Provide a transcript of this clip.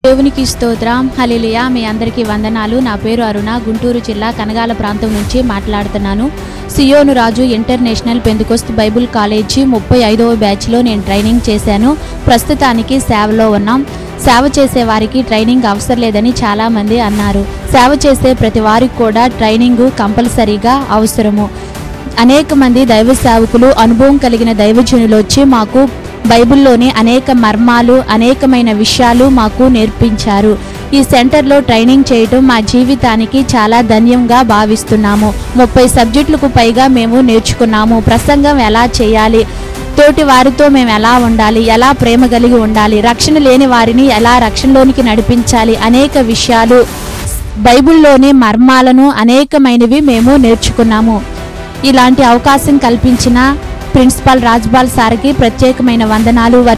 దేవునికి స్తోత్రం హలిలియా మీ అందరికీ వందనాలు నా పేరు అరుణ గుంటూరు జిల్లా కనగాల ప్రాంతం నుంచి మాట్లాడుతున్నాను సియోను రాజు ఇంటర్నేషనల్ పెందుకొస్తు బైబుల్ కాలేజీ ముప్పై ఐదవ బ్యాచ్లో నేను ట్రైనింగ్ చేశాను ప్రస్తుతానికి సేవలో ఉన్నాం సేవ చేసే వారికి ట్రైనింగ్ అవసరం లేదని చాలామంది అన్నారు సేవ చేసే ప్రతి వారికి కూడా ట్రైనింగ్ కంపల్సరీగా అవసరము అనేక మంది దైవ సేవకులు అనుభవం కలిగిన దైవజనులు వచ్చి మాకు బైబిల్లోని అనేక మర్మాలు అనేకమైన విషయాలు మాకు నేర్పించారు ఈ సెంటర్లో ట్రైనింగ్ చేయటం మా జీవితానికి చాలా ధన్యంగా భావిస్తున్నాము ముప్పై సబ్జెక్టులకు పైగా మేము నేర్చుకున్నాము ప్రసంగం ఎలా చేయాలి తోటి వారితో మేము ఎలా ఉండాలి ఎలా ప్రేమ కలిగి ఉండాలి రక్షణ లేని వారిని ఎలా రక్షణలోనికి నడిపించాలి అనేక విషయాలు బైబిల్లోని మర్మాలను అనేకమైనవి మేము నేర్చుకున్నాము ఇలాంటి అవకాశం కల్పించిన ప్రిన్సిపాల్ రాజ్బాల్ సార్కి ప్రత్యేకమైన వందనాలు